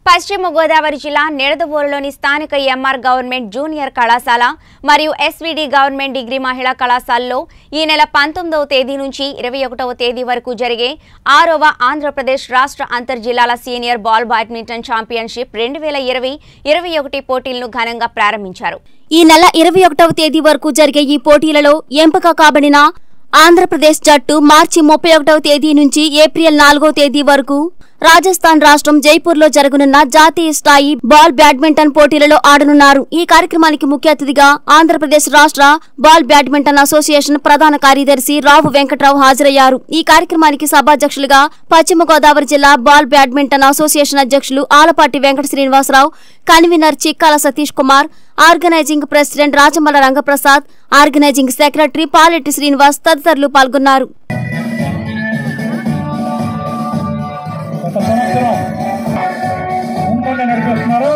పశ్చిమ గోదావరి జిల్లా నిడదవోలులోని స్థానిక ఎంఆర్ గవర్నమెంట్ జూనియర్ కళాశాల మరియు ఎస్విడి గవర్నమెంట్ డిగ్రీ మహిళా కళాశాలలో ఈ నెల పంతొమ్మిదవ తేదీ నుంచి ఇరవై ఒకటవ తేదీ వరకు జరిగే ఆరవ ఆంధ్రప్రదేశ్ రాష్ట్ర అంతర్ జిల్లాల సీనియర్ బాల్ బ్యాడ్మింటన్ ఛాంపియన్షిప్ రెండు వేల ఇరవై ఇరవై ఒకటి పోటీలను ఘనంగా ప్రారంభించారు ఈ నెల ఇరవై ఒకటవ తేదీ వరకు జరిగే ఈ పోటీలలో ఎంపిక కాబడిన ఆంధ్రప్రదేశ్ జట్టు మార్చి ముప్పై ఒకటవ తేదీ నుంచి ఏప్రిల్ నాలుగో తేదీ వరకు రాజస్థాన్ రాష్ట్రం జైపూర్లో జరగనున్న జాతీయ స్థాయి బాల్ బ్యాడ్మింటన్ పోటీలలో ఆడనున్నారు ఈ కార్యక్రమానికి ముఖ్య అతిథిగా ఆంధ్రప్రదేశ్ రాష్ట్ర బాల్ బ్యాడ్మింటన్ అసోసియేషన్ ప్రధాన కార్యదర్శి రావు వెంకట్రావు హాజరయ్యారు ఈ కార్యక్రమానికి సభాధ్యక్షులుగా పశ్చిమ గోదావరి జిల్లా బాల్ బ్యాడ్మింటన్ అసోసియేషన్ అధ్యక్షులు Alapati Venkata Srinivasarao convener Chikkala Satish Kumar organising president Rajamalla Rangaprasad organising secretary Paletti Srinivas తదితరులు పాల్గొన్నారు గత సంవత్సరం ముందుండి నడిపిస్తున్నారు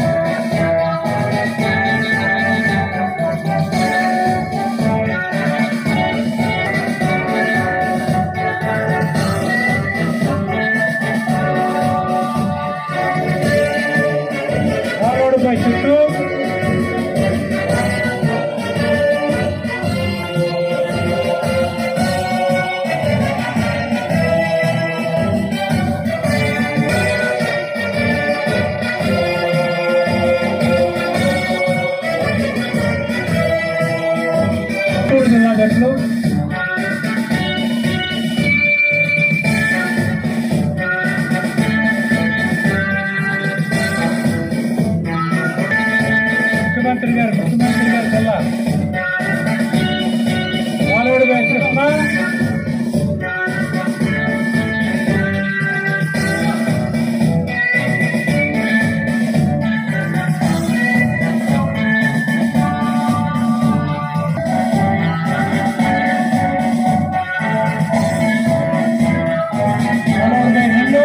రోడ్డుపై చుట్టూ చిత్తూరు జిల్లా జట్లు ముఖ్యమంత్రి గారు ముఖ్యమంత్రి గారు జిల్లా బాలవుడిపై కృష్ణ బాలవుడిపై నిండు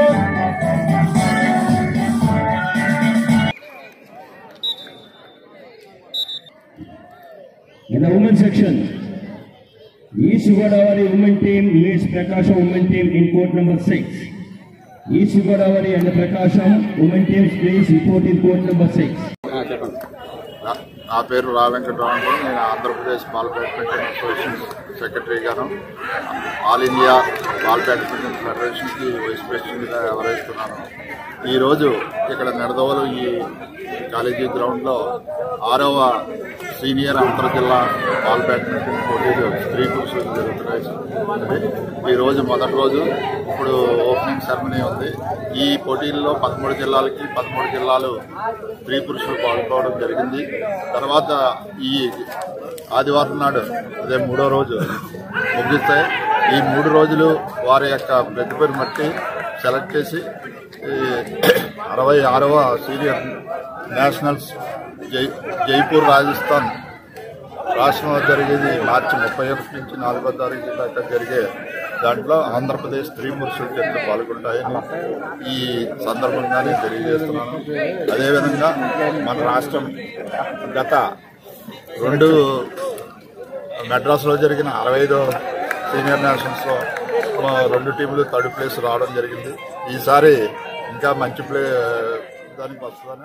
In the women's section, East Godavari women team leads Prakasham women team in court number 6. East Godavari and Prakasham women teams please report in court number 6. ఆ, చెప్పండి నా- నా పేరు రా వెంకటరావు నేను Andhra Pradesh ball badminton association secretary గాను ఆల్ ఇండియా బాల్ బ్యాడ్మింటన్ ఫెడరేషన్కి vice ప్రెసిడెంట్గా వ్యవహరిస్తున్నాను ఈరోజు ఇక్కడ నిడదవలు ఈ కాలేజీ గ్రౌండ్లో ఆరవ సీనియర్ అంతర్ జిల్లా బాల్ బ్యాడ్మింటన్ పోటీలు స్త్రీ పురుషులు జరుగుతున్నాయి ఈరోజు మొదటి రోజు ఇప్పుడు ఓపెనింగ్ సెరమనీ ఉంది ఈ పోటీల్లో పదమూడు జిల్లాలకి పదమూడు జిల్లాలు స్త్రీ పురుషులు పాల్గొనడం జరిగింది తర్వాత ఈ ఆదివారం నాడు అదే మూడో రోజు ముగిస్తాయి ఈ మూడు రోజులు వారి యొక్క ప్రతిభను బట్టి సెలెక్ట్ చేసి ఈ అరవై ఆరవ సీనియర్ నేషనల్స్ జై జైపూర్ రాజస్థాన్ రాష్ట్రంలో జరిగేది మార్చి ముప్పై ఒకటి నుంచి నాలుగో తారీఖు దాకా జరిగే దాంట్లో ఆంధ్రప్రదేశ్ స్త్రీ పురుషుల జట్లు పాల్గొంటాయని ఈ సందర్భంగానే తెలియజేస్తున్నాను అదేవిధంగా మన రాష్ట్రం గత రెండు మెడ్రాస్లో జరిగిన అరవై ఐదో సీనియర్ నేషనల్స్లో మా రెండు టీంలు థర్డ్ ప్లేస్ రావడం జరిగింది ఈసారి ఇంకా మంచి ప్లే దానికి వస్తుందని